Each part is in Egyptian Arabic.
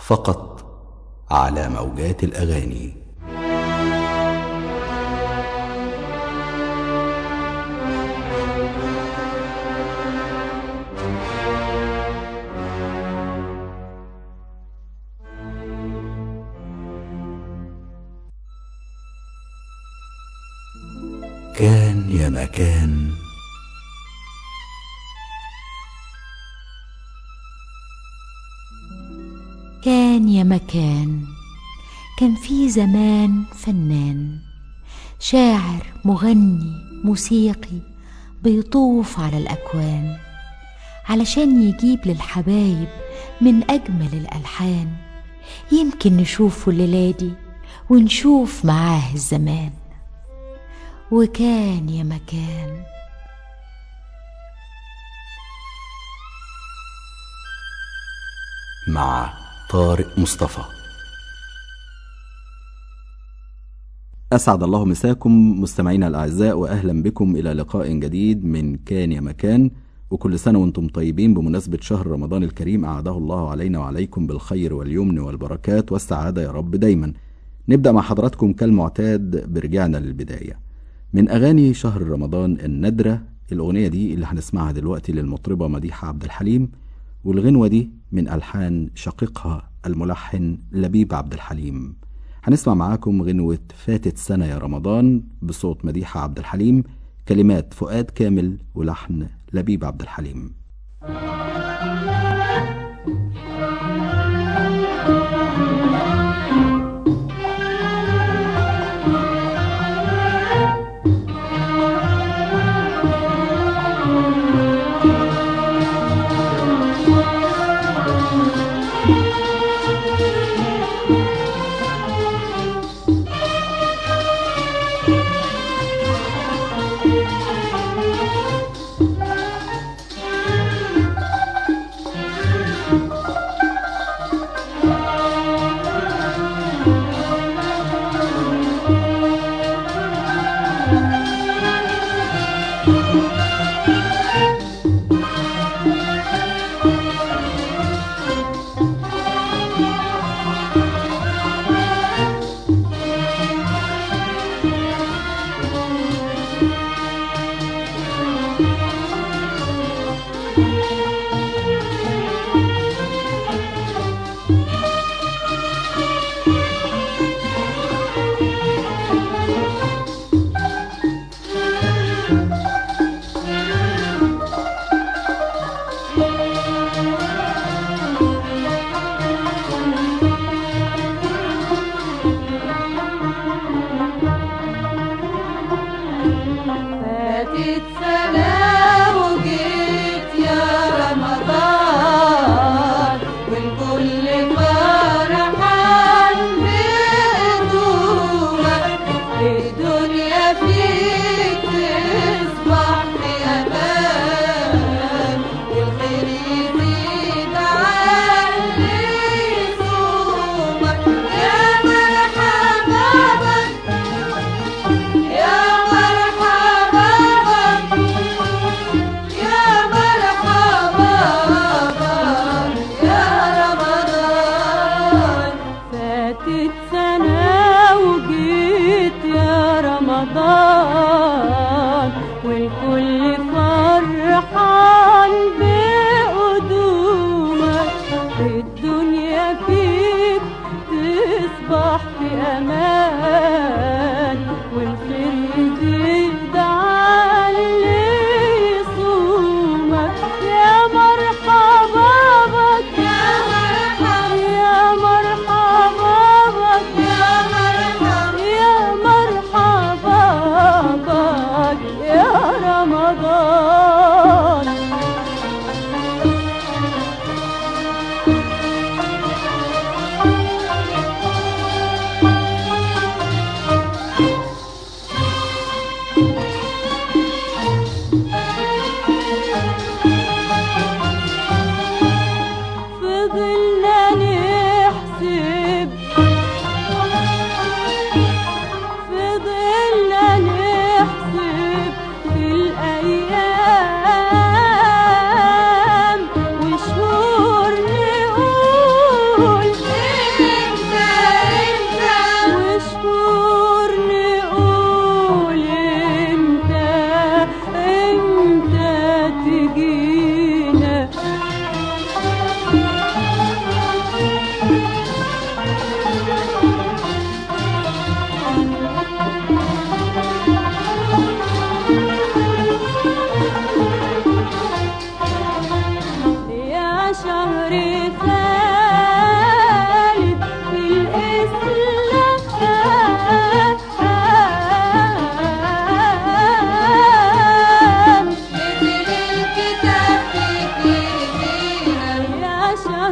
فقط على موجات الاغاني كان يا مكان كان يا مكان كان في زمان فنان شاعر مغني موسيقي بيطوف على الأكوان علشان يجيب للحبايب من أجمل الألحان يمكن نشوفه الليلة دي ونشوف معاه الزمان وكان يا مكان مع طارق مصطفى أسعد الله مساكم مستمعينا الأعزاء وأهلا بكم إلى لقاء جديد من كان يا مكان وكل سنة وانتم طيبين بمناسبة شهر رمضان الكريم أعاده الله علينا وعليكم بالخير واليمن والبركات والسعادة يا رب دايما نبدأ مع حضراتكم كالمعتاد برجعنا للبداية من أغاني شهر رمضان النادرة الأغنية دي اللي هنسمعها دلوقتي للمطربة مديحة عبد الحليم والغنوة دي من ألحان شقيقها الملحن لبيب عبد الحليم هنسمع معاكم غنوة فاتت سنة يا رمضان بصوت مديحة عبد الحليم كلمات فؤاد كامل ولحن لبيب عبد الحليم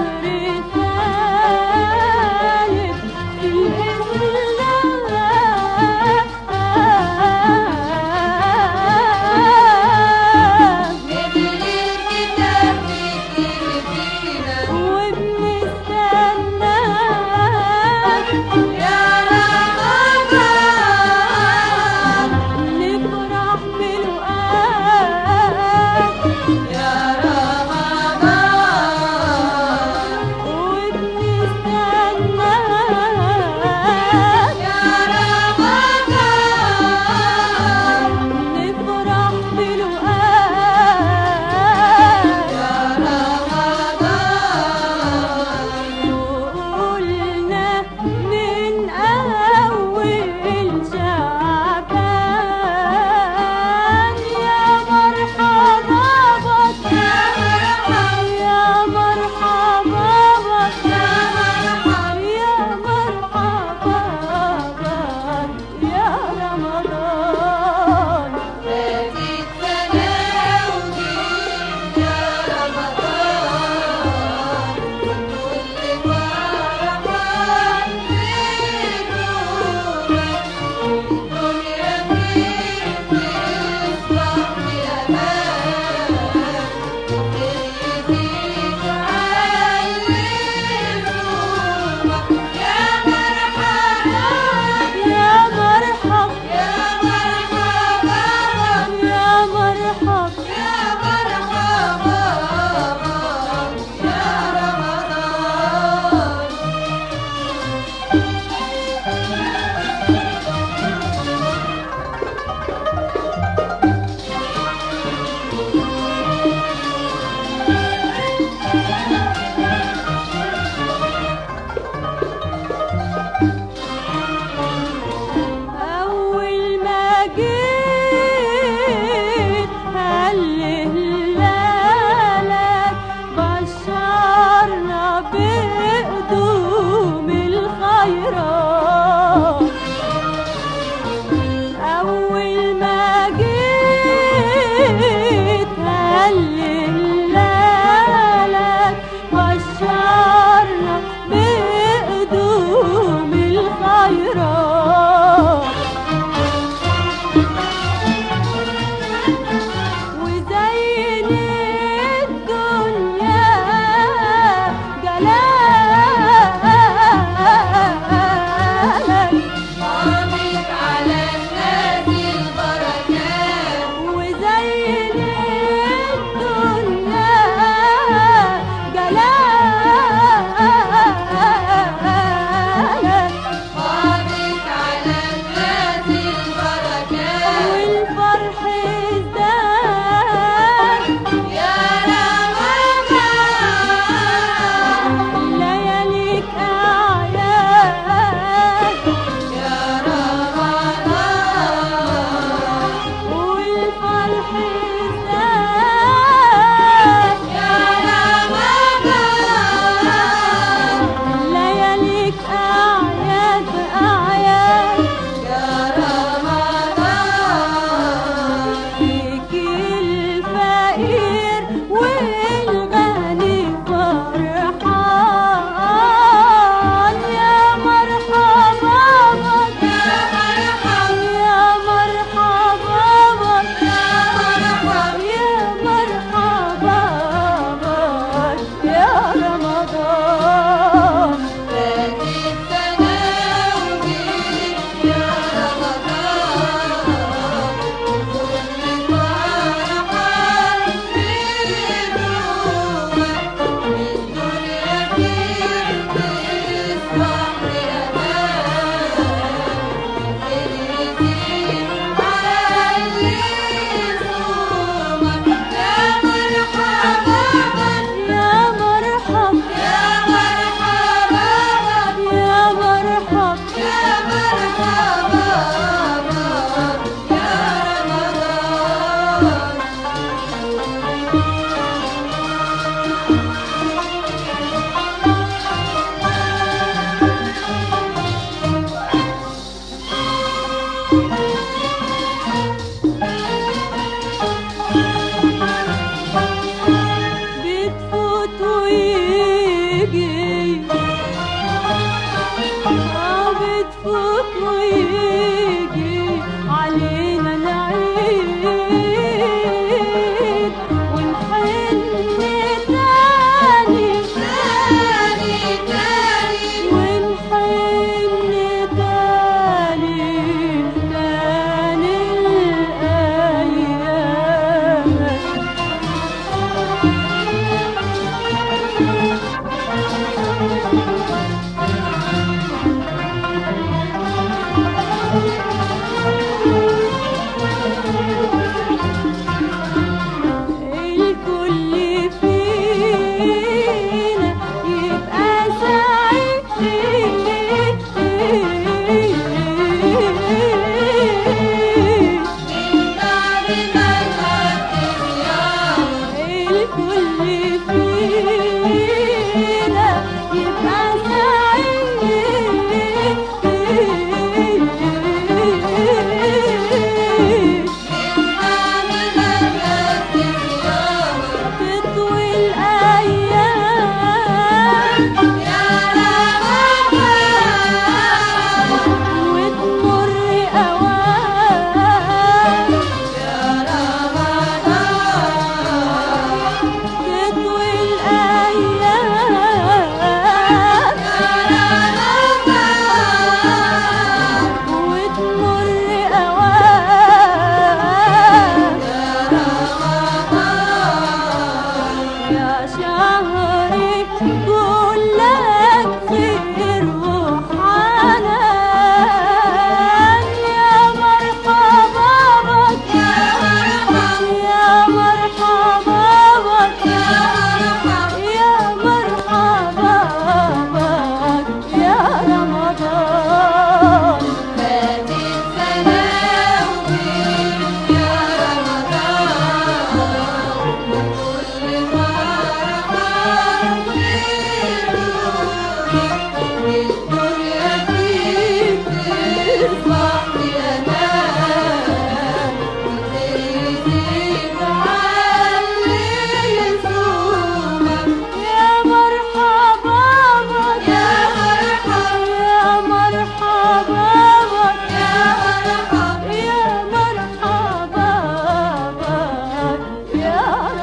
يا رمضان ويجي آه بتفوت ويجي علينا العيد ونحن تاني تاني تاني ونحن تاني تاني الأيام الكل فينا يبقى سعيد الكل فينا يبقى سعيد تطوي الأيام وتمر أوام تطوي الأيام وتمر أوام يا شهري كلك خير وحنان يا مرحبا بك يا مرحبا بك يا مرحبا بك يا رمضان فات السناوي يا يا مرحبا بك يا مرحبا بك يا مرحبا بك يا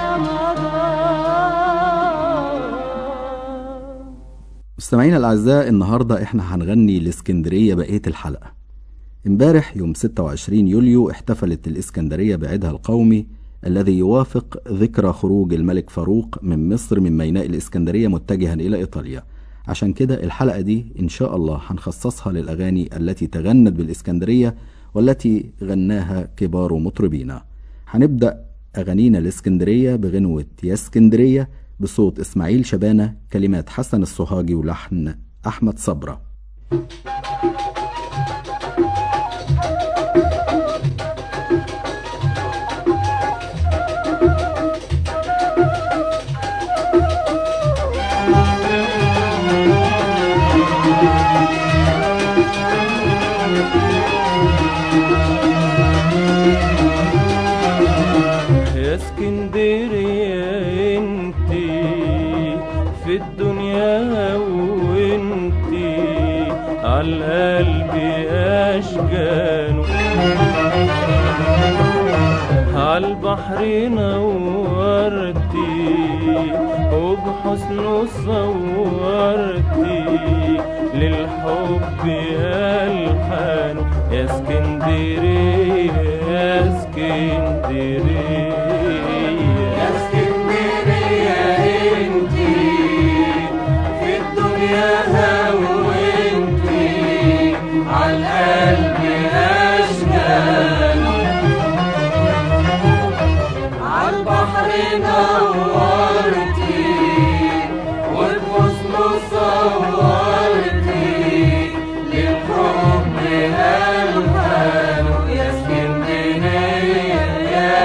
رمضان مستمعينا الأعزاء النهاردة إحنا هنغني الإسكندرية بقية الحلقة امبارح يوم 26 يوليو احتفلت الإسكندرية بعيدها القومي الذي يوافق ذكرى خروج الملك فاروق من مصر من ميناء الإسكندرية متجها إلى إيطاليا عشان كده الحلقة دي إن شاء الله هنخصصها للأغاني التي تغنت بالإسكندرية والتي غناها كبار مطربينا هنبدأ أغانينا الإسكندرية بغنوة يا اسكندرية بصوت إسماعيل شبانة كلمات حسن الصهاجي ولحن أحمد صبرة يا اسكندرية انتي في الدنيا وانتي عالقلب اشجانه عالبحر نورتي وبحسنه صورتي للحب ألحانه يا اسكندرية يا اسكندرية يا اسكندرية انتي في الدنيا وانتي عالقلب أشجانه عالبحر نورتي والحسن صورتي للحب ألحانه يا اسكندرية يا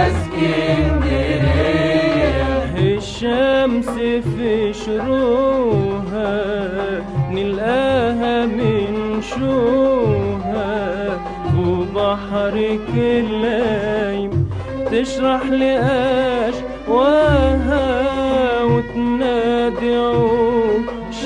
اسكندرية الشمس في شروقها نلقاها من شوها وبحرك اللايم تشرح لي أشواها وتنادي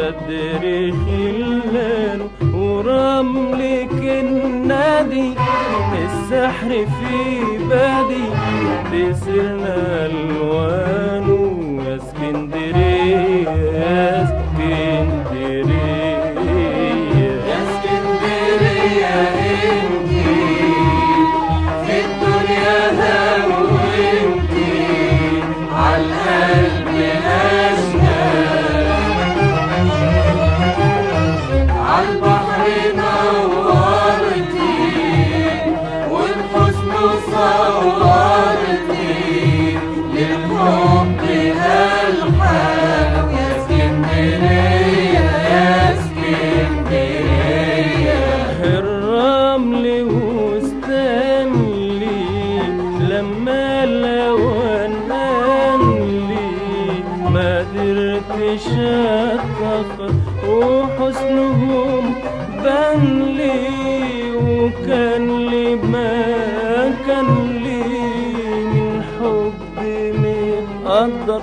بدر خلانه ورملك النادي السحر في بادي تسرنا الوانه يا اسكندريه يا اسكندريه يا اسكندريه انتي في الدنيا هم وانتي عالقلب اشهى عالبحر نورتي والحسن صورتي للحب الحال يا اسكندرية يا اسكندرية الرمل واستنلي لما الأوان قالي ما قدرتش اتأخر وحسنهم بان لي وكان لي ما كان لي من حب متقدر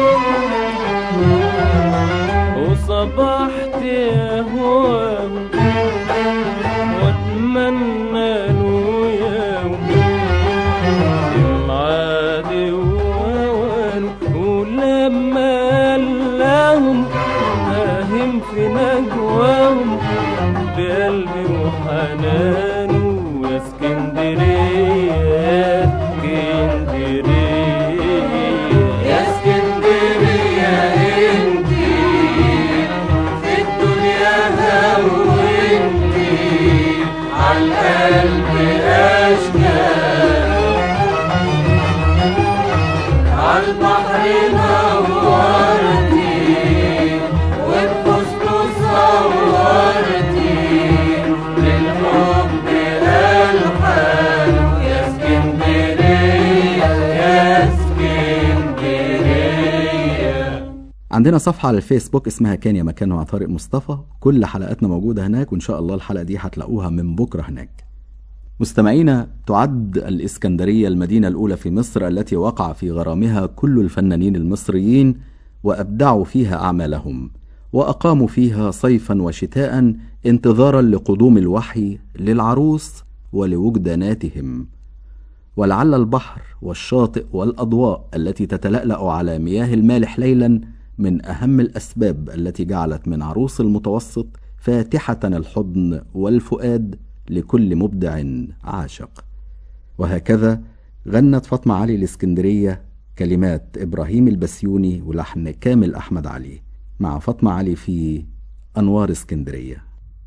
وصبحت اهواه واتمنى له يوم المعاد واوانه ولما لهم فاهم في نجواهم بقلبي وحنانه يا اسكندريه يا اسكندريه يا اسكندريه انتي في الدنيا هم وانتي عالقلب اشكال عالبحر نورتي والحسن صورتي للحب الحال يا اسكندريه يا اسكندريه عندنا صفحة على الفيسبوك اسمها كان يا مكان مع طارق مصطفى كل حلقاتنا موجودة هناك وإن شاء الله الحلقة دي هتلاقوها من بكرة هناك مستمعينا تعد الإسكندرية المدينة الأولى في مصر التي وقع في غرامها كل الفنانين المصريين وأبدعوا فيها أعمالهم وأقاموا فيها صيفا وشتاء انتظارا لقدوم الوحي للعروس ولوجداناتهم ولعل البحر والشاطئ والأضواء التي تتلألأ على مياه المالح ليلا من أهم الأسباب التي جعلت من عروس المتوسط فاتحة الحضن والفؤاد لكل مبدع عاشق وهكذا غنت فاطمة علي الإسكندرية كلمات إبراهيم البسيوني ولحن كامل أحمد علي مع فاطمة علي في أنوار اسكندرية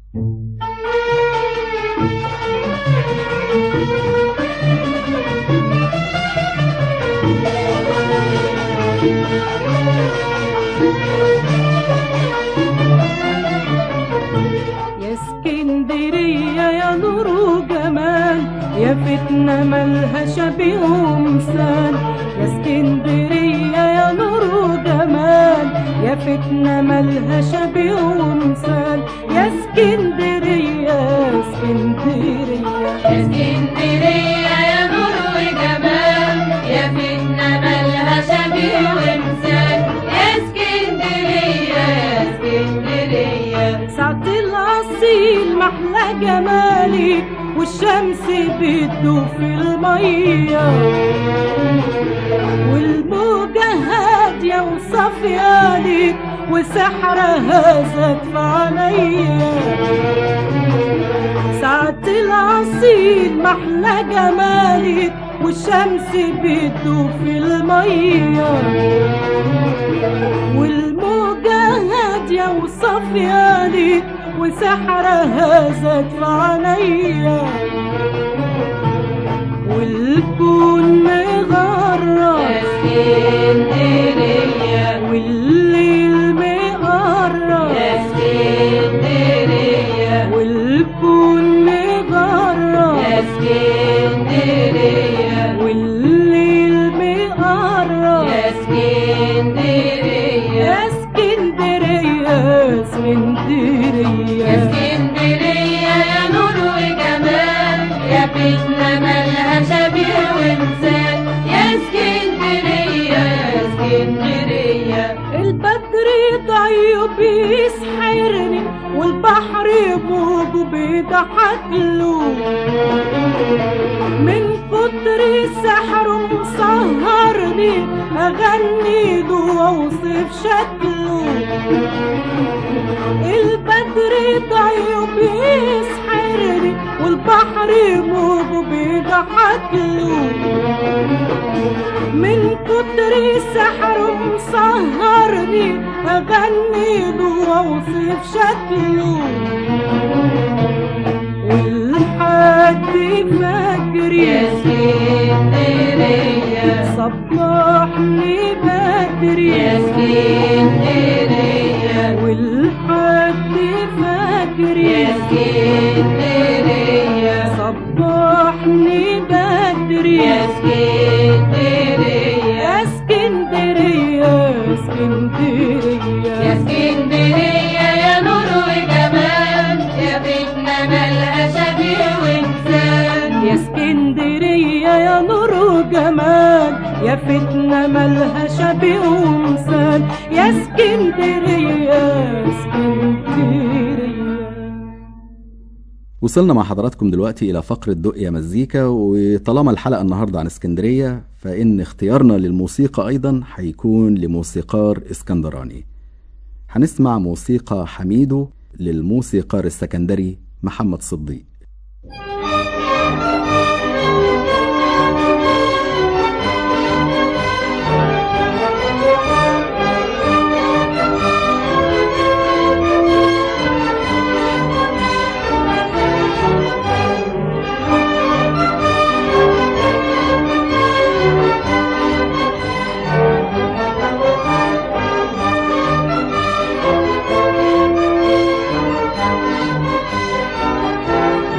يا اسكندرية يا نور وجمال يا فتنة ملها شبيه ومثال يا اسكندرية يا نور وجمال يا فتنة ملها شبيه ومثال يا اسكندرية يا اسكندرية يا اسكندرية يا نور وجمال يا فتنة مالها شبيه ومثال يا اسكندرية يا اسكندرية ساعة الأصيل محلى جمالك والشمس بتدوب في المية والموجة هادية وصافية وسحرها زاد في عينيا ساعة الأصيل محلى جمالك والشمس بتدوب في المية والموجة هادية وصافية ليك وسحرها زاد في عينيا والكون مغرب يا اسكندرية والليل مقرب يا اسكندرية والكون مغرب يا اسكندرية والليل مقرب يا اسكندرية يا اسكندرية يا اسكندرية يا اسكندرية يا نور وجمال يا فتنة مالها شبيه ومثال يا اسكندرية يا اسكندرية البدر طيب يسحرني والبحر موجه بيضحك له من كتر سحره مسهرني اغني له واوصف شكله البدر طيب يسحرني والبحر موجه بيضحك له من كتر سحره مسهرني اغني له واوصف شكله والحد فجري يا اسكندرية صبحني بدري يا اسكندرية والحد فجري يا اسكندرية صبحني بدري يا اسكندرية يا اسكندرية اسكندرية يا اسكندرية يا نور وجمال يا بيتنا مالها شبيه وانسان يا اسكندرية يا نور وجمال يا فتنة مالها شبيه ومثال يا اسكندرية اسكندرية وصلنا مع حضراتكم دلوقتي إلى فقرة دقيا مزيكا وطالما الحلقة النهاردة عن اسكندرية فإن اختيارنا للموسيقى أيضا هيكون لموسيقار اسكندراني هنسمع موسيقى حميدو للموسيقار السكندري محمد صديق يا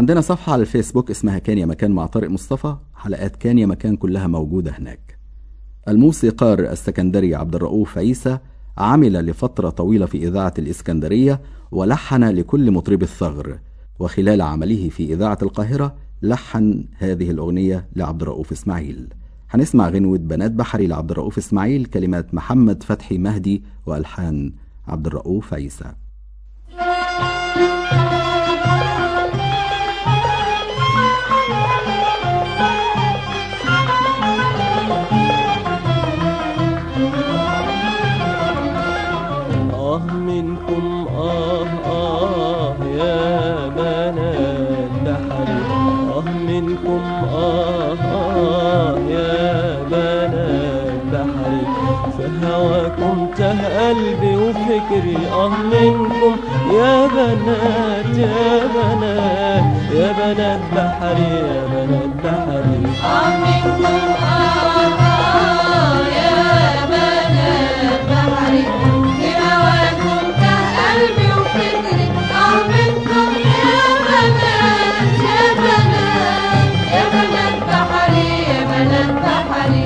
عندنا صفحة على الفيسبوك اسمها كان يا مكان مع طارق مصطفى حلقات كان يا مكان كلها موجودة هناك الموسيقار السكندري عبد الرؤوف عيسى عمل لفترة طويلة في إذاعة الإسكندرية ولحن لكل مطرب الثغر وخلال عمله في إذاعة القاهرة لحن هذه الأغنية لعبد الرؤوف إسماعيل هنسمع غنوة بنات بحري لعبد الرؤوف إسماعيل كلمات محمد فتحي مهدي وألحان عبد الرؤوف عيسى آه منكم آه آه يا بنات بحري آه منكم آه آه يا بنات بحري فهواكم ته قلبي وفكري آه منكم يا بنات يا بنات يا بنات بحري يا بنات بحري منكم آه آه يا بنات بحري بهواكم قلبي وفكري آه منكم يا بنات يا بنات يا بنات بحري يا بنات بحري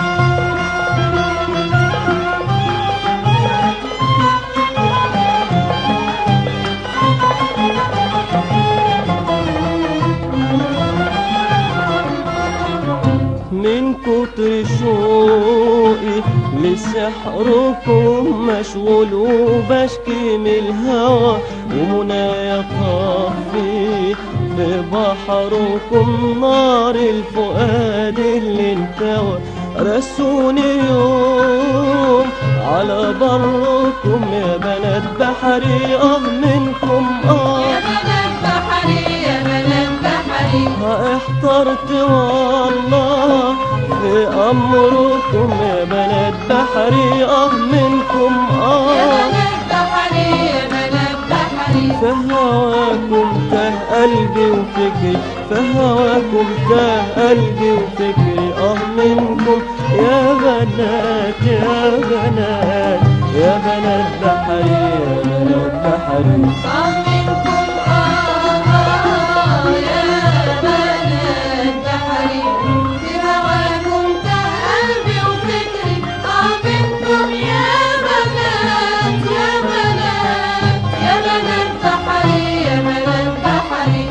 من كتر شوقي لسحركم مشغول وبشكي من الهوى ومنايا طافي ببحركم نار الفؤاد اللي انتوى رسوني يوم على بركم يا بنات بحري اه منكم اه يا بنات بحري يا بنات بحري احترت والله في امركم يا بنات بحري اه منكم يا اه بنات بحري يا بنات بحري فهواكم تاه قلبي وفكري فهواكم تاه قلبي وفكري اه منكم يا بنات يا بنات يا بنات بحري يا بنات بحري آه منكم آه آه يا بنات بحري بهواكم ته قلبي وفكري آه منكم يا بنات يا بنات يا بنات بحري يا بنات بحري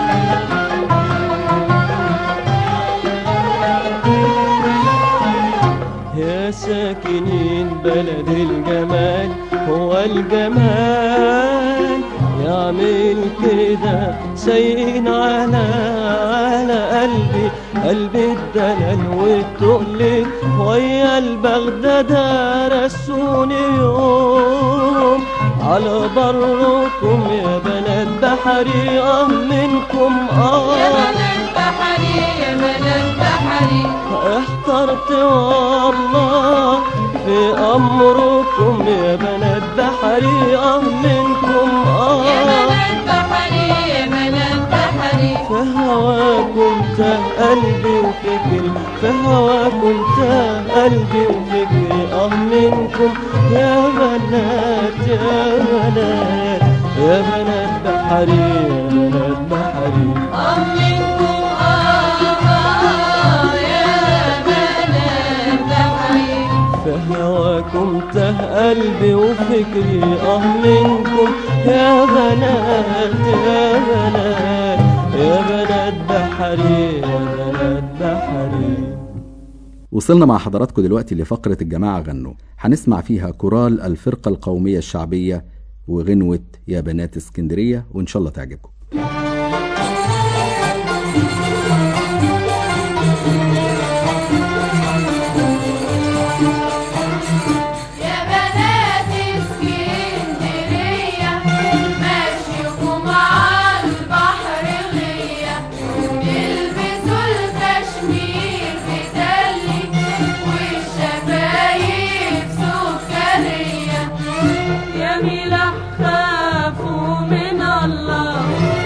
يا ساكنين بلد الجمال هو الجمال يعمل كده سايقين على على قلبي قلبي الدلال والتقل ويا البغدادة رسوني يوم على بركم يا بنات بحري اه منكم يا اه بنات بحري يا بنات بحري احترت والله في امركم يا بنات بحري اه منكم يا اه بنات بحري يا بنات بحري فهواكم تاه قلبي وفكري فهواكم تاه قلبي وفكري اه منكم يا بنات يا بنات يا بنات بحري يا بنات بحري آه منكم آه آه يا بنات بحري فهواكم ته قلبي وفكري اه منكم يا بنات يا بنات يا بنات بحري يا بنات بحري وصلنا مع حضراتكم دلوقتي لفقرة الجماعة غنوا هنسمع فيها كورال الفرقة القومية الشعبية وغنوة يا بنات اسكندرية وإن شاء الله تعجبكم يا بنات اسكندرية ماشيكم على البحر غية البسوا الكشمير بدلي والشفايف سكرية يا ملاح خافوا من الله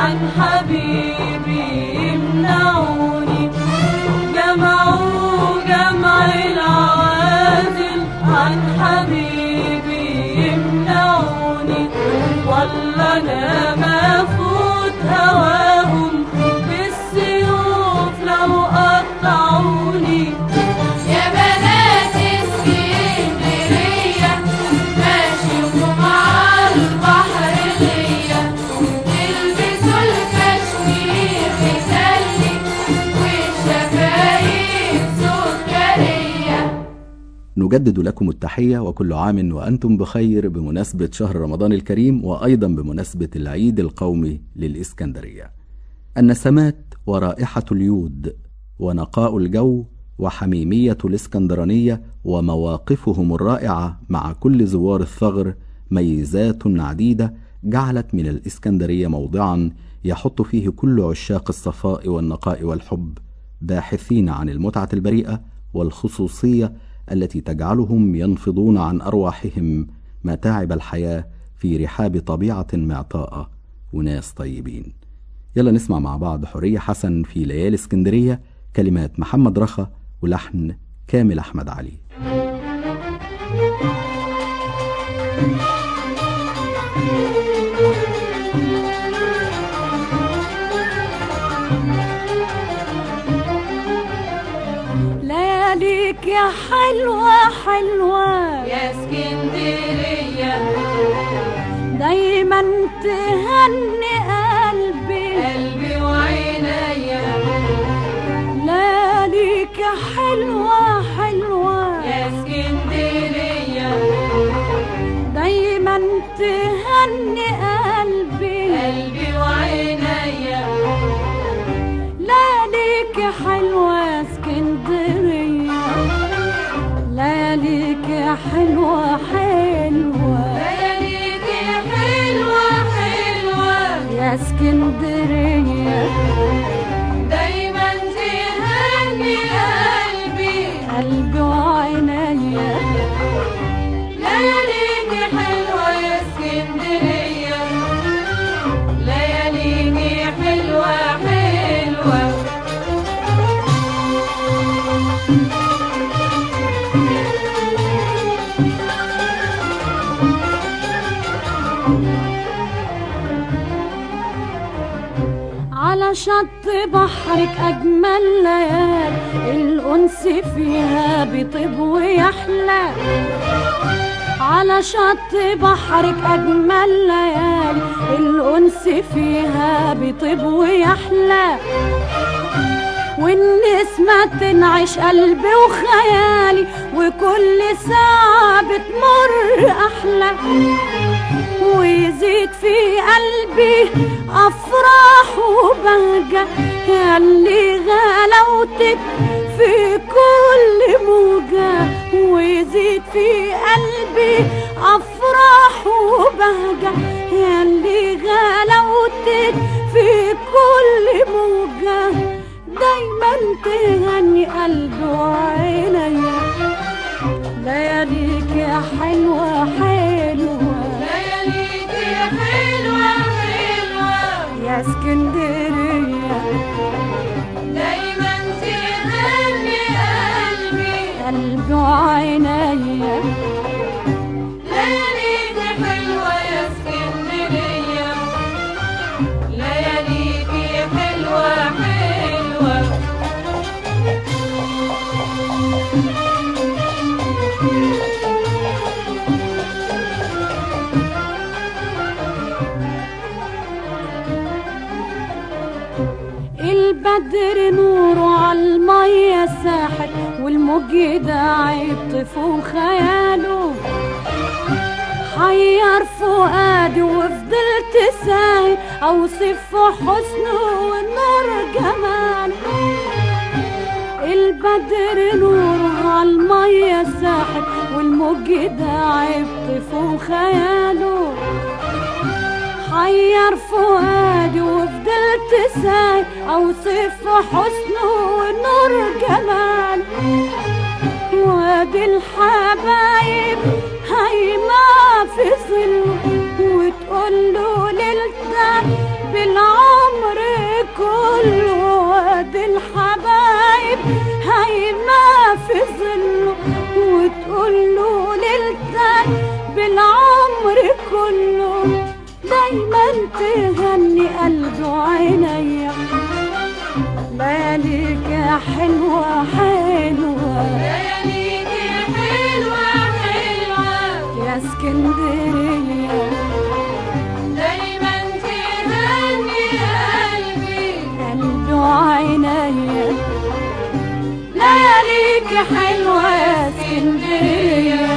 عن حبيبي يمنعوني جمعوا جمع العوازل عن حبيبي يمنعوني والله انا ما فوت هواهم بالسيوف لو قطعوني يا بنات اسكندرية ماشيكم على البحر غية تلبسوا الكشمير مسلي والشفايف سكرية نجدد لكم التحية وكل عام وأنتم بخير بمناسبة شهر رمضان الكريم وأيضا بمناسبة العيد القومي للإسكندرية النسمات ورائحة اليود ونقاء الجو وحميمية الإسكندرانية ومواقفهم الرائعة مع كل زوار الثغر ميزات عديدة جعلت من الإسكندرية موضعا يحط فيه كل عشاق الصفاء والنقاء والحب باحثين عن المتعة البريئة والخصوصية التي تجعلهم ينفضون عن أرواحهم متاعب الحياة في رحاب طبيعة معطاءة وناس طيبين يلا نسمع مع بعض حورية حسن في ليالي اسكندرية كلمات محمد رخا ولحن كامل أحمد علي لياليك يا حلوة حلوة يا اسكندرية دايما تهني قلبي قلبي وعينيا لياليك يا حلوة حلوة يا اسكندرية دايما تهني قلبي قلبي وعينيا لياليك يا حلوة يا اسكندرية لياليك يا حلوة حلوة لياليك حلوة حلوة يا اسكندرية دايما تهني قلبي قلبي وعينيا لياليك حلوة يا اسكندرية لياليك حلوة حلوة على شط بحرك أجمل ليال الأنس فيها بيطيب ويحلى على شط بحرك أجمل ليال الأنس فيها بيطيب ويحلى والنسمة تنعش قلبي وخيالي وكل ساعة بتمر أحلى ويزيد في قلبي أفراح وبهجة ياللي غلاوتك في كل موجة ويزيد في قلبي أفراح وبهجة ياللي غلاوتك في كل موجة دايما تهني قلبي وعينيا لياليك يا حلوة حلوة لياليك حلوة حلوة يا اسكندرية دايما تهني قلبي قلبي وعينيا لياليك حلوة يا اسكندرية لياليك حلوة حلوة البدر نوره عالمية ساحت والموج داعي يطفو خياله حير فؤادي وفضلت ساير اوصف حسنه والنور جماله البدر نوره عالمية ساحت والموج داعي يطفو خياله حير فؤادي وفضلت ساي اوصف حسنه ونور جمال وادي الحبايب هيما في ظله وتقول له ليلتك بالعمر تغني قلبي وعينيا لياليك يا حلوة حلوة لياليك حلوة حلوة يا اسكندرية دايما تغني قلبي قلبي وعينيا لياليك حلوة يا اسكندرية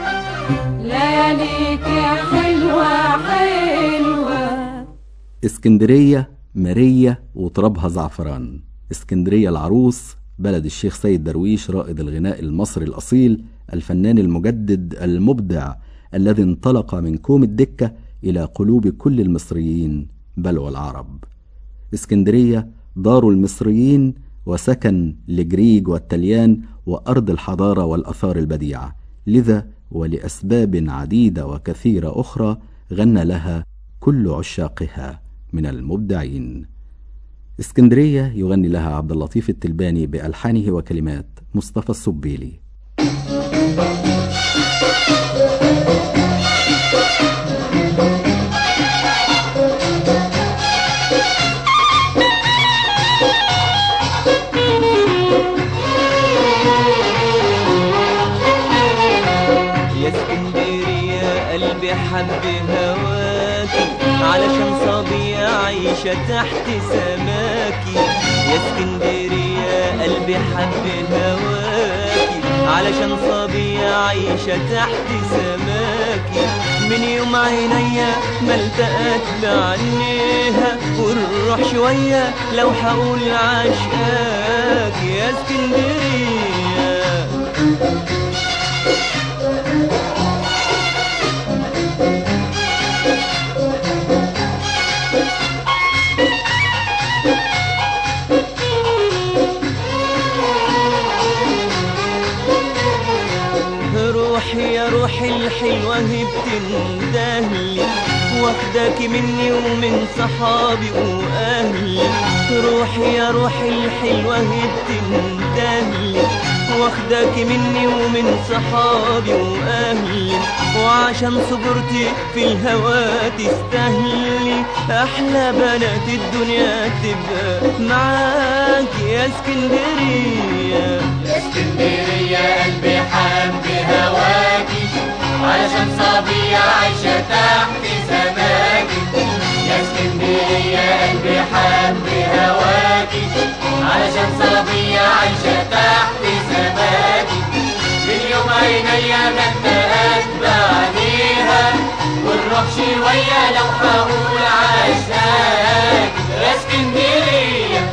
لياليك حلوة حلوة اسكندرية مارية وترابها زعفران اسكندرية العروس بلد الشيخ سيد درويش رائد الغناء المصري الأصيل الفنان المجدد المبدع الذي انطلق من كوم الدكة إلى قلوب كل المصريين بل والعرب اسكندرية دار المصريين وسكن لجريج والتليان وأرض الحضارة والأثار البديعة لذا ولأسباب عديدة وكثيرة أخرى غنى لها كل عشاقها من المبدعين اسكندرية يغني لها عبد اللطيف التلباني بألحانه وكلمات مصطفى السبيلي يا اسكندرية قلبي حب هواكي علشان صبية عايشة تحت سماكي يا اسكندرية قلبي حب هواكي علشان صبية عايشة تحت سماكي من يوم عينيا ما التقت بعينيها والروح شوية لو هقول عشقاك يا اسكندرية روحي يا روحي الحلوة هي بتندهلي واخداك مني ومن صحابي واهلي روحي يا روحي الحلوة هي بتندهلي واخداك مني ومن صحابي واهلي وعشان صبرتي في الهوى تستاهلي احلى بنات الدنيا تبقى معاك يا اسكندريه يا اسكندرية قلبي حب هواكي علشان صبية عايشة تحت سماكي يا اسكندرية قلبي حب هواكي علشان صبية عايشة تحت سماكي من يوم عينيا ما انتهت بعديها والروح شوية لو هقول عشقاك يا اسكندرية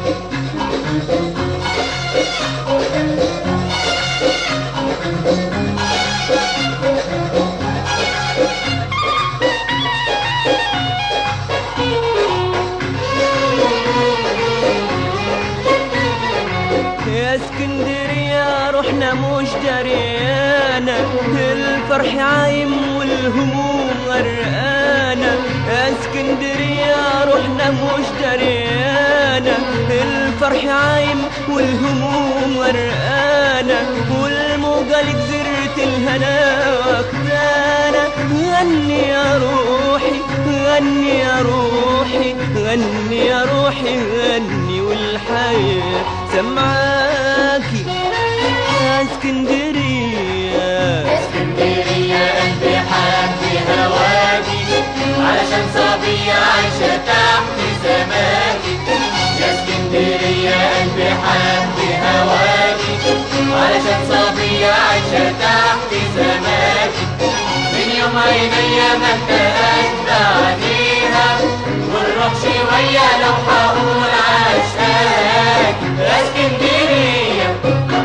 يا اسكندرية رحنا مش دريانة الفرح عايم والهموم غرقانة يا اسكندرية رحنا مش دريانة الفرح عايم والهموم غرقانة والموجة لجزيرة الهنا واخدانا غني يا روحي غني يا روحي غني يا روحي غني والحياة سمعاكي يا اسكندرية اسكندرية قلبي حب هواكي علشان صبية عايشة تحت سماكي يا اسكندرية قلبي حب هواكي علشان صبية عايشة تحت سماكي من يوم عينيا ما انتهت بعديها والروح شوية لو هقول عشقاك يا اسكندرية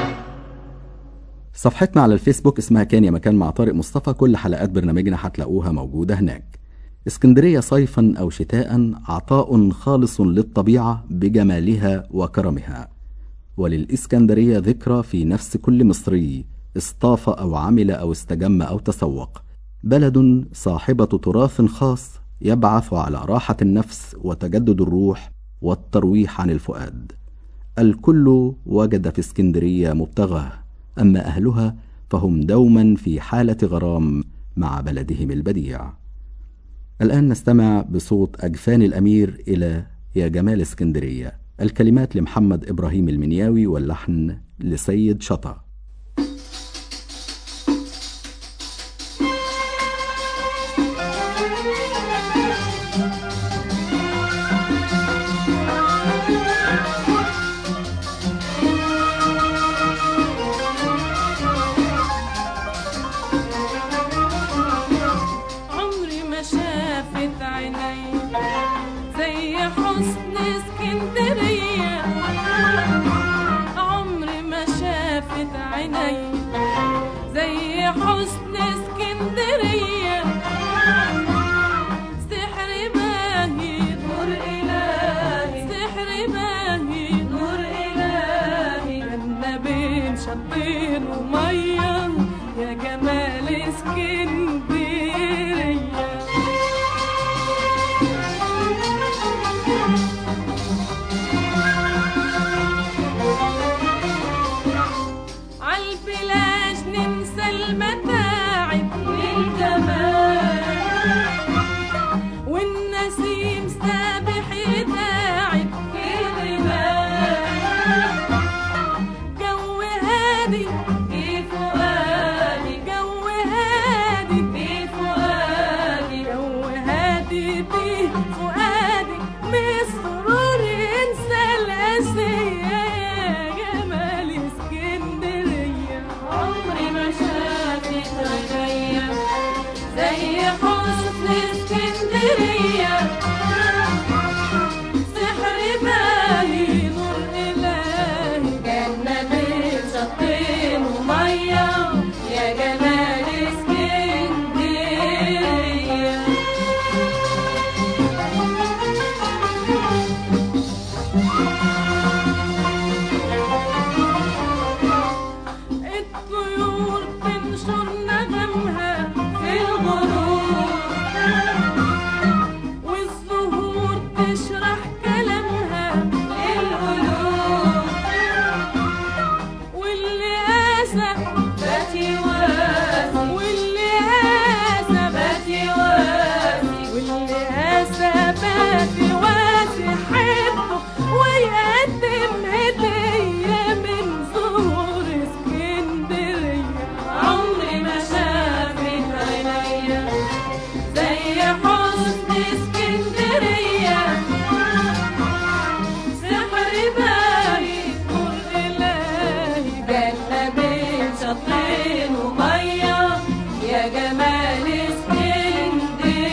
صفحتنا على الفيسبوك اسمها كان يا مكان مع طارق مصطفى كل حلقات برنامجنا هتلاقوها موجودة هناك اسكندرية صيفا أو شتاء عطاء خالص للطبيعة بجمالها وكرمها وللإسكندرية ذكرى في نفس كل مصري اصطاف أو عمل أو استجم أو تسوق بلد صاحبة تراث خاص يبعث على راحة النفس وتجدد الروح والترويح عن الفؤاد الكل وجد في اسكندرية مبتغاه أما أهلها فهم دوما في حالة غرام مع بلدهم البديع الآن نستمع بصوت أجفان الأمير إلى يا جمال اسكندرية الكلمات لمحمد إبراهيم المنياوي واللحن لسيد شطا عمري ما شافت عيني زي حسن اسكندرية عمري ما شافت عيني زي حسن اسكندرية سحر باهي نور إلهي سحر باهي نور إلهي جنة بين شطين ومية يا جمال اسكندرية عالبلاش ننسى المتاعب للجمال والنسيم سابح يداعب في الرمال جو هادي في فؤادي جو هادي في فؤادي جو هادي في فؤادي مسرور ينسى الأسية يا جمال اسكندرية عمري ما شافت عينيا زي حسن اسكندرية سحر باهي نور إلهي جنة بين شطين ومية يا جمال اسكندرية الطيور تنشر نغمها في الغروب والزهور تشرح كلامها للقلوب واللي قاسى باتي واسي واللي قاسى باتي واسي واللي قاسى باتي واسي حبه ويقدم هدية من زهور اسكندرية عمري ما شافت عينيا زي حسن اسكندرية سحر باهي نور إلهي جنة بين شطين ومية يا جمال اسكندرية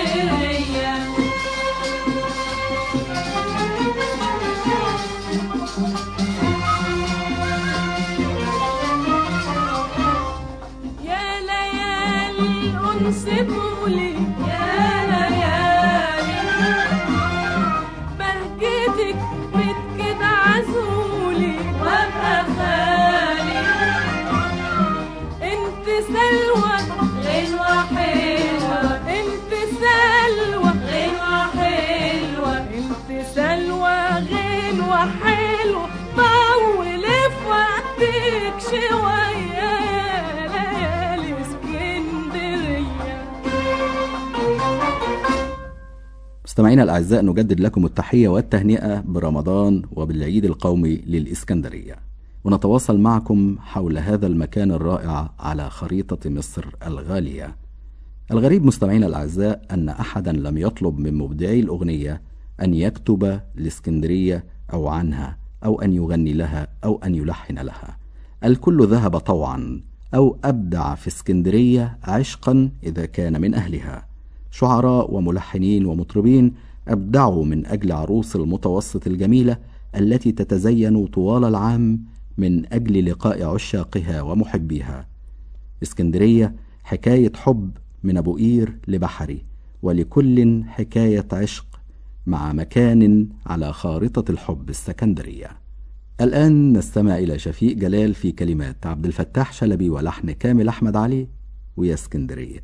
يا ليالي الأنس قولي يا ليالي بهجتك بتكد عزولي وابقى خالي انت سلوى غنوة حلوة انت سلوى غنوة حلوة انت سلوى غنوة حلوة طول في وقتك شوية يا ليالي اسكندرية مستمعينا الأعزاء نجدد لكم التحية والتهنئة برمضان وبالعيد القومي للإسكندرية ونتواصل معكم حول هذا المكان الرائع على خريطة مصر الغالية الغريب مستمعينا الأعزاء أن أحدا لم يطلب من مبدعي الأغنية أن يكتب لإسكندرية أو عنها أو أن يغني لها أو أن يلحن لها الكل ذهب طوعا أو أبدع في اسكندرية عشقا إذا كان من أهلها شعراء وملحنين ومطربين أبدعوا من أجل عروس المتوسط الجميلة التي تتزين طوال العام من أجل لقاء عشاقها ومحبيها اسكندرية حكاية حب من أبو قير لبحري ولكل حكاية عشق مع مكان على خارطة الحب السكندرية الآن نستمع إلى شفيق جلال في كلمات عبد الفتاح شلبي ولحن كامل أحمد علي ويا اسكندرية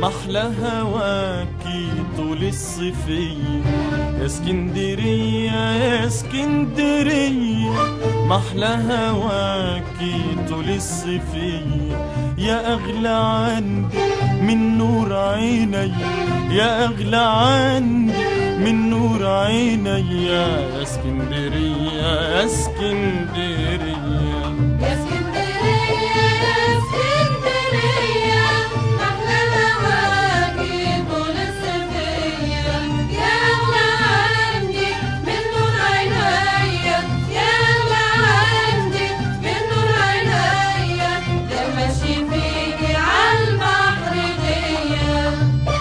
محلى هواكي طول الصيفية يا اسكندرية يا اسكندرية محلى هواكي طول الصيفية يا أغلى عندي من نور عيني يا أغلى عندي من نور عيني يا اسكندرية يا اسكندرية يا اسكندرية يا اسكندرية أحلى هواكي طول الصيفية يا أغلى عندي من نور عينيا يا أغلى عندي من نور عينيا ده ماشي فيكي عالبحر غيا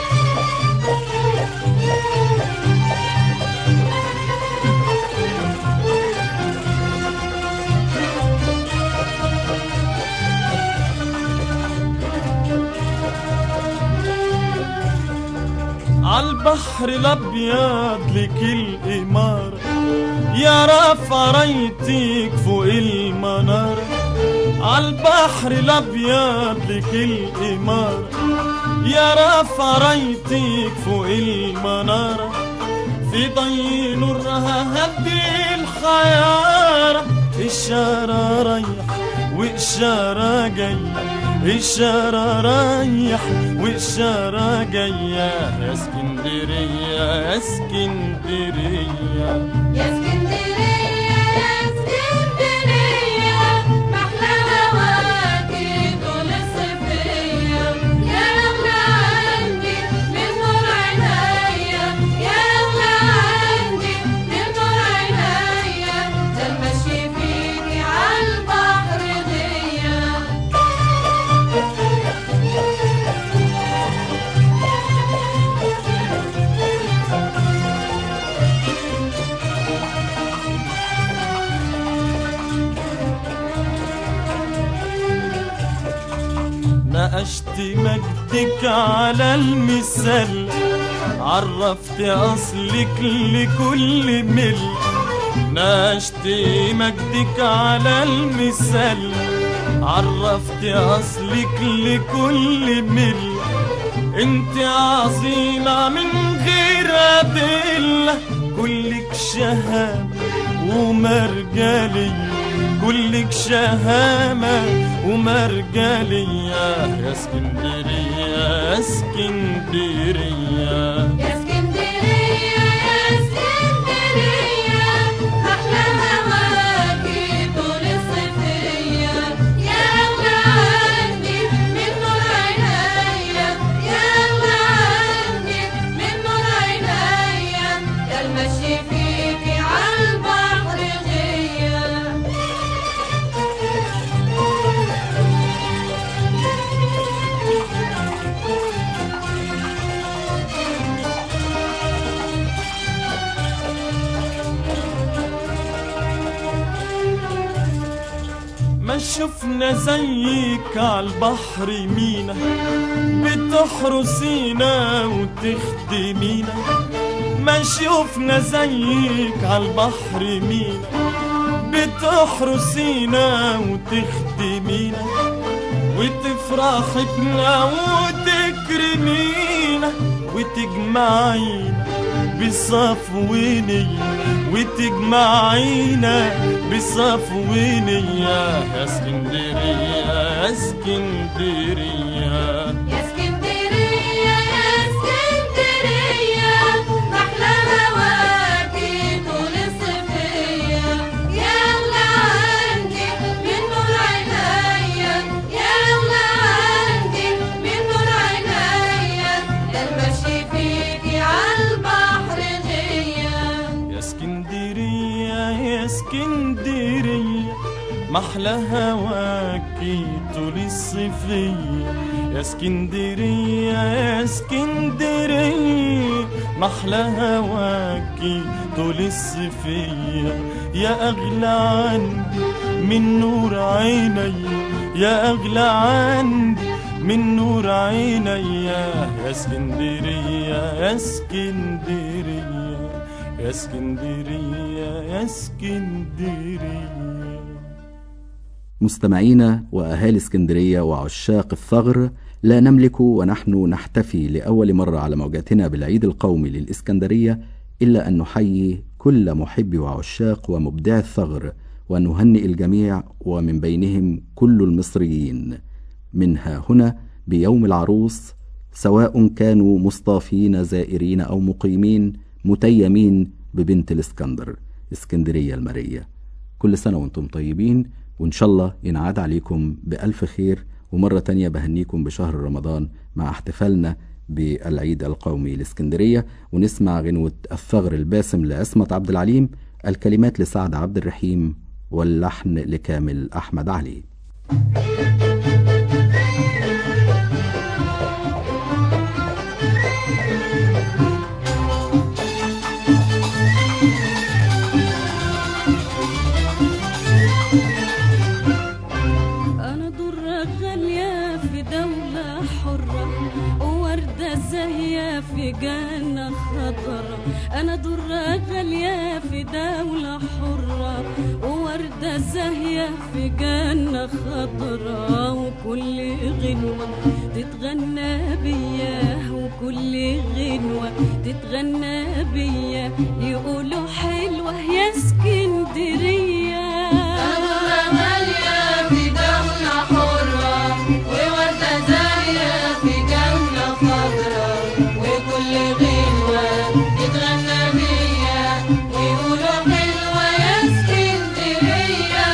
عالبحر الابيض لك الامارة يا رافع رايتك فوق المنارة عالبحر الابيض لك الامارة يا رافع رايتك فوق المنارة في ضي نورها هدي الخيارة إشارة رايح وإشارة جاي إشارة رايح وإشارة جاية يا اسكندرية يا اسكندرية يا اسكندرية يا اسكندرية محلى هواكي طول الصيفية يا أغلى عندي من نور عينيا يا أغلى عندي من نور عينيا ده المشي فيكي عالبحر غيا نقشت مجدك على المثال عرفت أصلك لكل مل نقشت مجدك على المثال عرفت أصلك لكل مل انت عظيمة من غير أدلة كلك شهامة ومرجلية كلك شهامة ومرجلية يا اسكندرية يا اسكندرية يا اسكندرية يا اسكندرية أحلى هواكي طول الصيفية يا أغلى عندي من نور عينيا يا أغلى عندي من نور عينيا ده المشي فيكي عالبحر غيا ما شفنا زيك عالبحر مينا بتحرسينا وتخدمينا ما شفنا زيك عالبحر مينا بتحرسينا وتخدمينا وتفرحي بنا وتكرمينا وتجمعينا بصفويني وتجمعينا بصفويني يا اسكندرية يا اسكندرية يا اسكندرية يا اسكندرية أحلى هواكي طول الصيفية يا أغلى عندي من نور عينيا يا أغلى عندي من نور عينيا ده المشي فيكي عالبحر غيا يا اسكندرية يا اسكندرية محلى هواكي طول الصيفية يا اسكندرية يا اسكندرية محلى هواكي طول الصيفية يا أغلى عندي من نور عيني يا أغلى عندي من نور عيني يا اسكندرية يا اسكندرية يا اسكندرية يا اسكندرية مستمعينا وأهالي اسكندرية وعشاق الثغر لا نملك ونحن نحتفي لأول مرة على موجاتنا بالعيد القومي للإسكندرية إلا أن نحيي كل محب وعشاق ومبدع الثغر ونهنئ الجميع ومن بينهم كل المصريين منها هنا بيوم العروس سواء كانوا مصطافين زائرين أو مقيمين متيمين ببنت الإسكندر اسكندرية المارية كل سنة وانتم طيبين وإن شاء الله ينعاد عليكم بألف خير ومرة تانية بهنيكم بشهر رمضان مع احتفالنا بالعيد القومي الإسكندرية ونسمع غنوة الثغر الباسم لعصمت عبد العليم الكلمات لسعد عبد الرحيم واللحن لكامل أحمد علي أنا ضرة غالية في دولة حرة ووردة زاهية في جنة خضرة أنا ضرة غالية في دولة حرة ووردة زاهية في جنة خضرة وكل غنوة تتغنى بيا وكل غنوة تتغنى بيا يقولوا حلوة يا اسكندرية غالية في دولة حرة ووردة زاهية في جنة خضرا وكل غنوة تتغنى بيا ويقولوا حلوة يا اسكندرية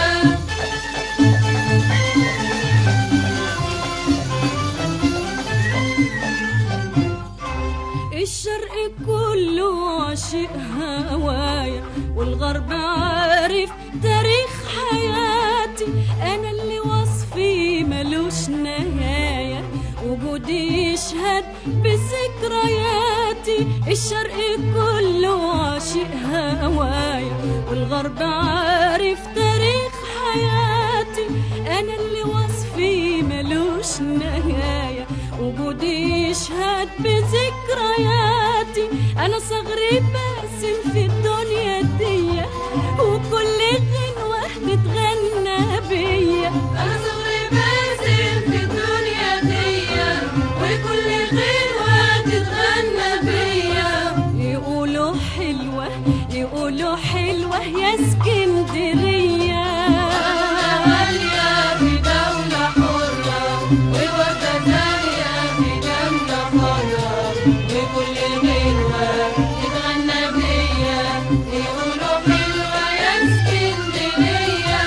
الشرق كله عاشق هوايا والغرب عارف تاريخ حياتي انا اللي وصفي ملوش نهاية وجودي يشهد بذكرياتي الشرق كله عاشق هوايا والغرب عارف تاريخ حياتي انا اللي وصفي ملوش نهاية وجودي يشهد بذكرياتي انا صغري باسم في الدنيا دي وكل غنوة تتغنى بيا أنا صغري باسم في الدنيا دي وكل غنوة تتغنى بيا يقولوا حلوة يقولوا حلوة يا اسكندرية غالية في دولة حرة ووردة زاهية في جنة خضرا وكل غنوة تتغنى بيا يقولوا حلوة يا اسكندرية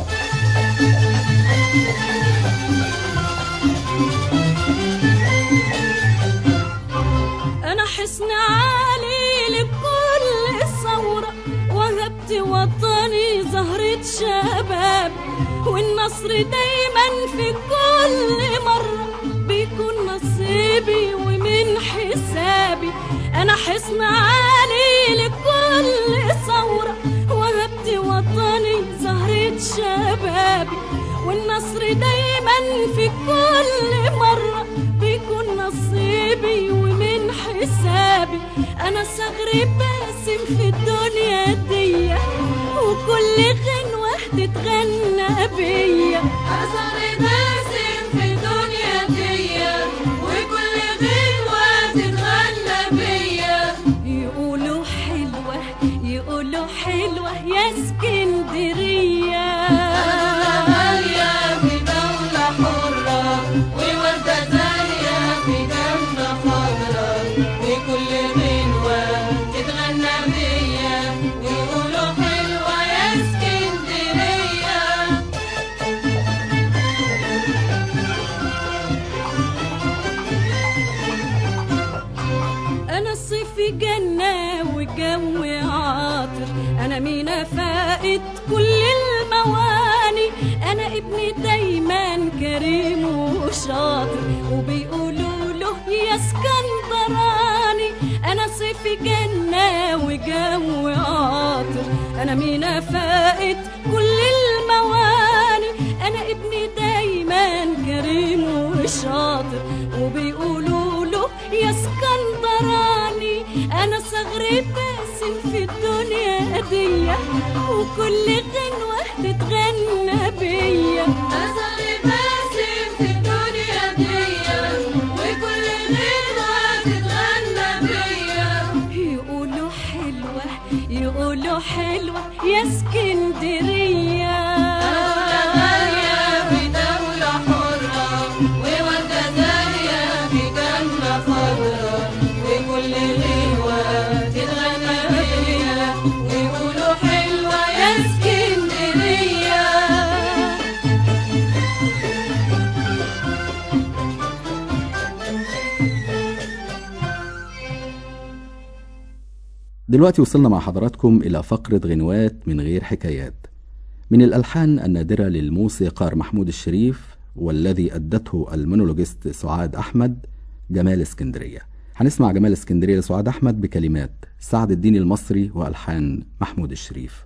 انا حسن عالي لكل ثورة وهبت وطني زهرة شباب والنصر دايما في كل مرة بيكون نصيبي ومن حسابي انا حسن عالي لكل ثورة وهبت وطني زهرة شبابي والنصر دايما في كل مرة بيكون نصيبي ومن حسابي انا صغري باسم في الدنيا دي وكل غنوة تتغنى بيا أنا صغري باسم في الدنيا دي وكل غنوة تتغنى بيا يقولوا حلوة يقولوا حلوة يا اسكندرية غالية في دولة حرة ووردة زاهية في جنة خضرا وكل غنوة تتغنى بيا ويقولوا حلوة يا اسكندرية انا الصيف جنة والجو عاطر انا مينا فائت كل المواني انا ابني دايما كريم وشاطر وبيقولوا له يا اسكندراني انا صيف جنة وجو عاطر انا مينا فائت كل المواني انا ابني دايما كريم وشاطر وبيقولوا له يا اسكندراني انا صغري باسم في الدنيا دي وكل غنوة تتغنى بيا أنا صغري باسم في الدنيا دي حلوة يا اسكندرية غالية في دولة حرة ووردة زاهية في جنة خضرا وكل غنوة تتغنى بيها ويقولوا حلوة يا اسكندرية دلوقتي وصلنا مع حضراتكم إلى فقرة غنوات من غير حكايات من الألحان النادرة للموسيقار محمود الشريف والذي أدته المونولوجيست سعاد أحمد جمال اسكندرية هنسمع جمال اسكندرية لسعاد أحمد بكلمات سعد الدين المصري وألحان محمود الشريف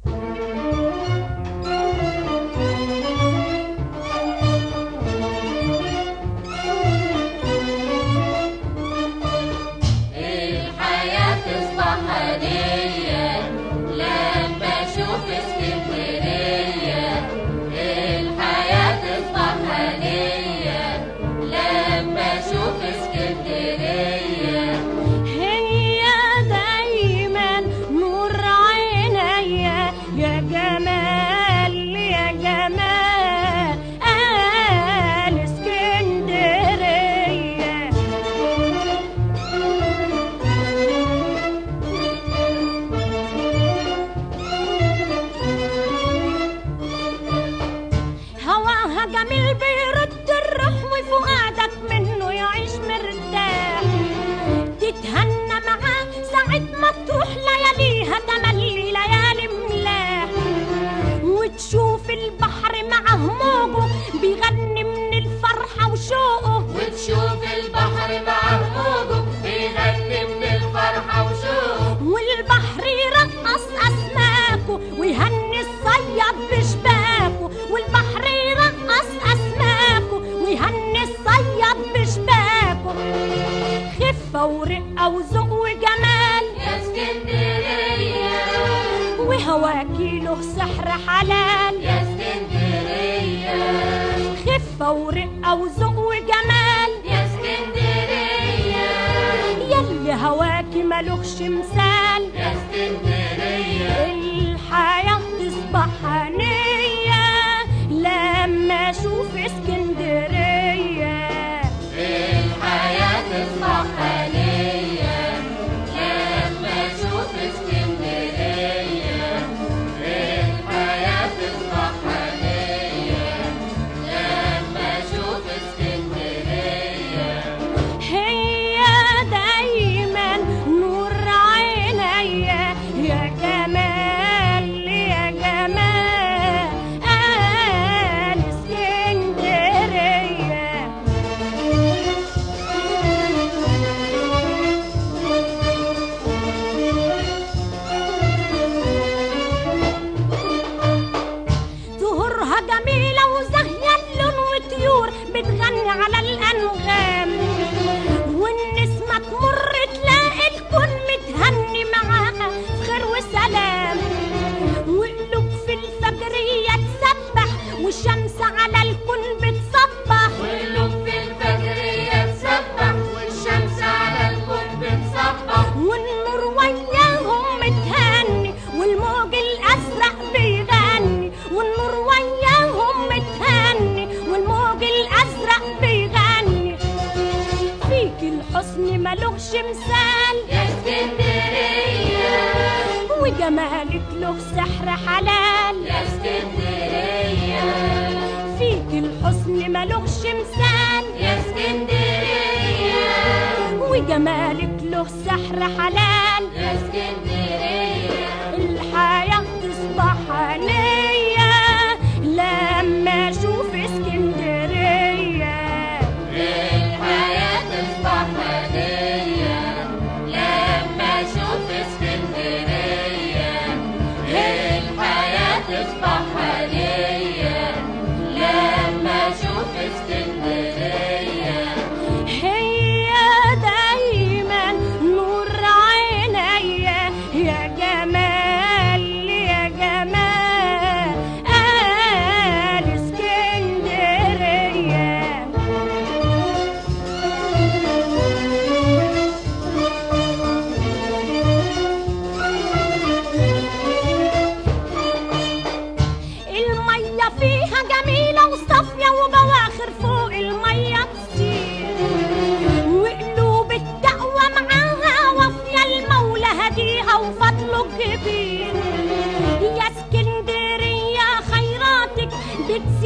الحياة تصبح هدية لما أشوف اسكندرية الحياة تصبح هدية لما أشوف اسكندرية هي دايما نور عينيا يا جمال يا جمال آل اسكندرية هواها جميل بيرد الروح وفؤادك منه يعيش مرتاح تتهنى معاه ساعة ما تروح لياليها تملي ليالي ملاح وتشوف البحر معاه موجه بيغني من الفرحة وشوقه وتشوف البحر مع موجه بيغني من الفرحة وشوق والبحر يرقص أسماكه ويهني الصياد بشباكه والبحر يرقص أسماكه ويهني الصياد بشباكه خفة ورقة وذوق وجمال يا اسكندرية وهواكي له سحر حلال يا اسكندرية خفة ورقة وذوق وجمال يا اسكندرية يلي هواكي ملوخش مثال يا اسكندرية الحياة تصبح هنية لما أشوف اسكندرية الحياة تصبح هنية لما أشوف اسكندرية الحياة تصبح هنية لما أشوف اسكندرية هي دايما نور عينيا يا جمال يا جمال آل اسكندرية زهورها جميلة وزاهية اللون وطيور بتغني على الأنغام والنسمة تمر تلاقي الكون متهني معاها في خير وسلام وقلوب في الفجرية تسبح والشمس على الكون بتصبح والقلوب في الفجرية تسبح والشمس على الكون بتصبح والنور وياهم متهني والموج الازرق بيغني والنور وياهم متهني والموج الازرق بيغني فيك الحسن ملوش مثال يا اسكندرية وجمالك له سحر حلال يا اسكندرية فيك الحسن ملوش مثال يا اسكندرية وجمالك له سحر حلال يا اسكندرية الحياة تصبح هنية لما أشوف اسكندرية الحياة تصبح هدية لما أشوف اسكندرية الحياة تصبح هدية لما أشوف اسكندرية هي دايما نور عينيا يا جمال يا جمال آل اسكندرية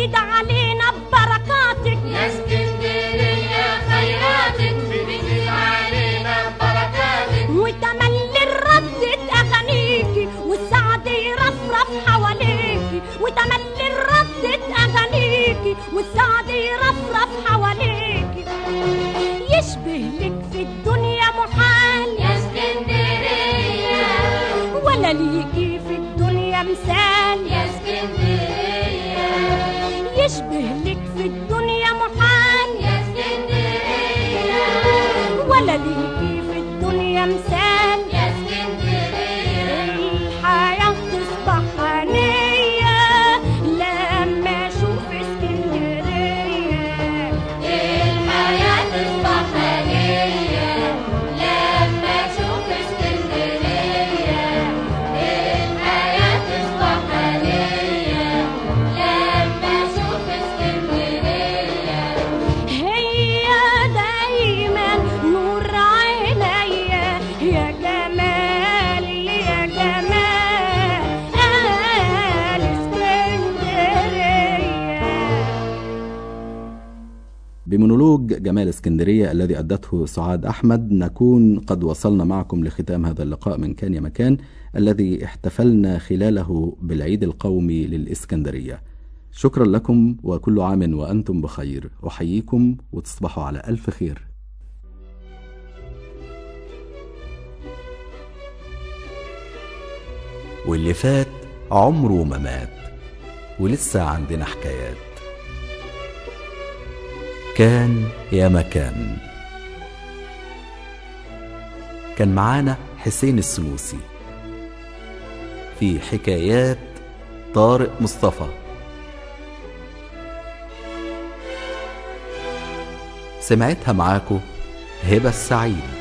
بتزيد علينا ببركاتك يا اسكندرية خيراتك بتزيد علينا بركاتك وتملي الردة أغانيكي والسعد يرفرف حواليكي وتملي الردة أغانيكي والسعد يرفرف حواليكي يشبه لك في الدنيا محال يا اسكندرية ولا ليكي في الدنيا مثال يا اسكندرية يشبه لك في الدنيا محال يا اسكندرية ولا ليكي في الدنيا مثال يا اسكندرية الحياة تصبح هنية لما أشوف اسكندرية الحياة تصبح هنية لما أشوف اسكندرية الحياة تصبح هنية لما أشوف اسكندرية هي دايما نور عينيا يا جمال يا جمال اسكندرية بمونولوج جمال اسكندرية الذي أدته سعاد أحمد نكون قد وصلنا معكم لختام هذا اللقاء من كان يا مكان الذي احتفلنا خلاله بالعيد القومي للإسكندرية شكرا لكم وكل عام وأنتم بخير أحييكم وتصبحوا على ألف خير واللي فات عمره ما مات ولسه عندنا حكايات كان يا مكان كان معانا حسين السنوسي في حكايات طارق مصطفى سمعتها معاكو هبة السعيد